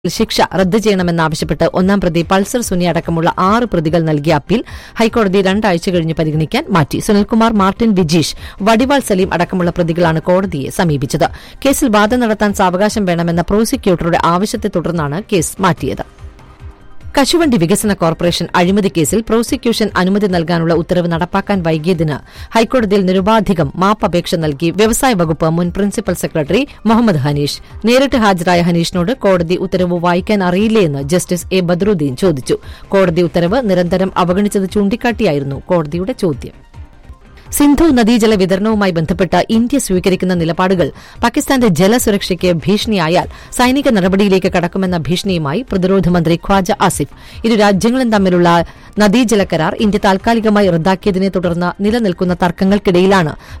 ശിക്ഷ റദ്ദ് ചെയ്യണമെന്നാവശ്യപ്പെട്ട് ഒന്നാം പ്രതി പൾസർ സുനി അടക്കമുള്ള ആറ് പ്രതികൾ നൽകിയ അപ്പീൽ ഹൈക്കോടതി രണ്ടാഴ്ച കഴിഞ്ഞ് പരിഗണിക്കാൻ മാറ്റി സുനിൽകുമാർ മാർട്ടിൻ വിജീഷ് വടിവാൾ സലീം അടക്കമുള്ള പ്രതികളാണ് കോടതിയെ സമീപിച്ചത് കേസിൽ വാദം നടത്താൻ സാവകാശം വേണമെന്ന പ്രോസിക്യൂട്ടറുടെ ആവശ്യത്തെ തുടർന്നാണ് കേസ് മാറ്റിയത് കശുവണ്ടി വികസന കോർപ്പറേഷൻ അഴിമതി കേസിൽ പ്രോസിക്യൂഷൻ അനുമതി നൽകാനുള്ള ഉത്തരവ് നടപ്പാക്കാൻ വൈകിയതിന് ഹൈക്കോടതിയിൽ നിരുപാധികം മാപ്പപേക്ഷ നൽകി വ്യവസായ വകുപ്പ് മുൻ പ്രിൻസിപ്പൽ സെക്രട്ടറി മുഹമ്മദ് ഹനീഷ് നേരിട്ട് ഹാജരായ ഹനീഷിനോട് കോടതി ഉത്തരവ് വായിക്കാൻ അറിയില്ലേയെന്ന് ജസ്റ്റിസ് എ ബദറുദ്ദീൻ ചോദിച്ചു കോടതി ഉത്തരവ് നിരന്തരം അവഗണിച്ചത് ചൂണ്ടിക്കാട്ടിയായിരുന്നു കോടതിയുടെ ചോദ്യം സിന്ധു നദീജല വിതരണവുമായി ബന്ധപ്പെട്ട് ഇന്ത്യ സ്വീകരിക്കുന്ന നിലപാടുകൾ പാകിസ്ഥാന്റെ ജലസുരക്ഷയ്ക്ക് ഭീഷണിയായാൽ സൈനിക നടപടിയിലേക്ക് കടക്കുമെന്ന ഭീഷണിയുമായി പ്രതിരോധ മന്ത്രി ഖ്വാജ ആസിഫ് ഇരു രാജ്യങ്ങളും തമ്മിലുള്ള നദീജല കരാർ ഇന്ത്യ താൽക്കാലികമായി റദ്ദാക്കിയതിനെ തുടർന്ന് നിലനിൽക്കുന്ന തർക്കങ്ങൾക്കിടയിലാണ്